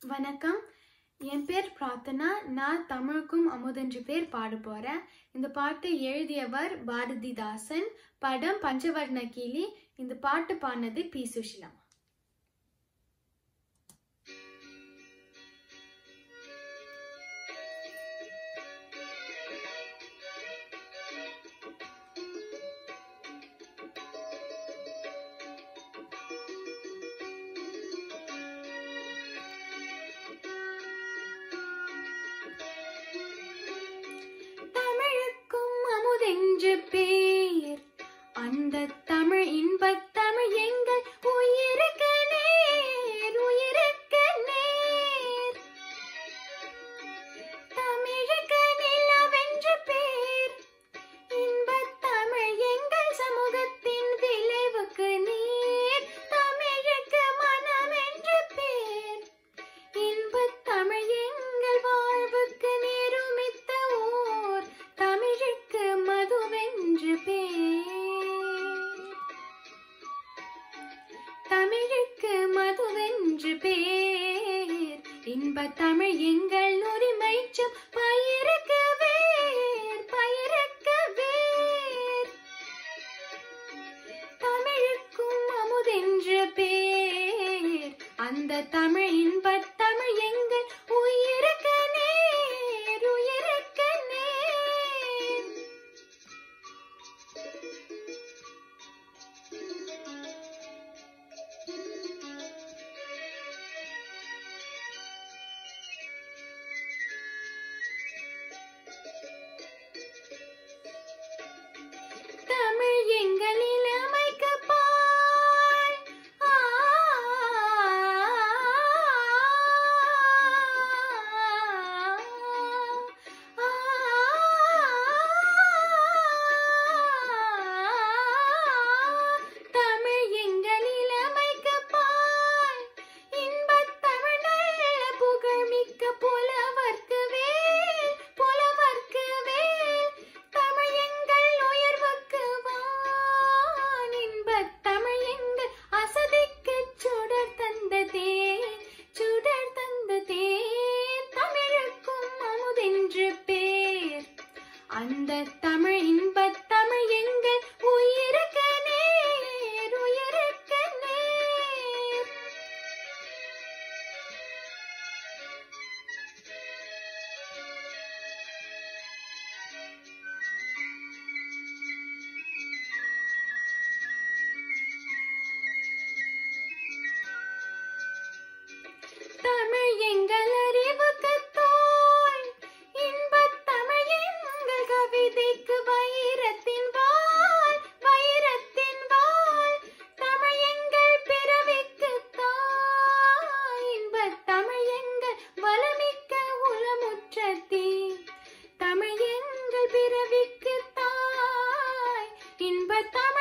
வணக்கம் என் பேர் பிரார்த்தனா நான் தமிழுக்கும் அமுதென்று பேர் பாட போறேன் இந்த பாட்டு எழுதியவர் பாரதிதாசன் படம் பஞ்சவர்ண கிளி இந்த பாட்டு பாடினது பி சுஷிலா தமிழுக்கும் அமுதென்று பேர் அந்த தமிழ் இன்பத் தமிழ் எங்கள் உயிருக்கு நேர் உயிருக்கு நேர் தமிழுக்கு நிலவென்று பேர் இன்பத் தமிழ் எங்கள் சமூகத்தின் விளைவுக்கு நீர் தமிழுக்கு மனமென்று பேர் இன்பத் தமிழ் எங்கள் வாழ்வுக்கு நிருமித்த ஓர் தமிழுக்கு மதுவென்று பேர் தமிழுக்கு மதுவென்று பேர் இன்பத் தமிழ் எங்கள் உரிமைச்சும் பயிருக்கு வேர் பயிருக்கு வேர் தமிழுக்கும் அமுதென்று பேர் அந்த தமிழ் இன்பத் தமிழ் எங்கள் உயிருக்கு நேர் உயிருக்கு நேர் தமிழ் எங்கள் இளமைக்கு பால் ஆ, ஆ, தமிழ் எங்கள் இளமைக்கு பால் இன்பத் தமிழ் நல்ல புகழ்மிக்க புலவர்க்கு வேல் புலவர்க்கு வேல் தமிழ் எங்கள் உயர்வுக்கு வான் இன்பத் தமிழ் எங்கள் அசதிக்கு சுடர் தந்ததே சுடர் தந்ததே தமிழுக்கும் அமுதென்று பேர் அந்த தமிழ் இன்பத் தமிழ் எங்கள் உயிருக்கு நேர் உயிருக்கு நேர் தமிழ் எங்கள் அறிவுக்கு தோல் இன்பத் தமிழ் எங்கள் கவிதைக்கு வைரத்தின் வாள் வைரத்தின் வாள் தமிழ் எங்கள் பிறவிக்கு தாய் இன்பத் தமிழ் எங்கள் வளமிக்க உளமுற்றத்தே தமிழ் எங்கள் பிறவிக்கு தாய் இன்பத் தமிழ்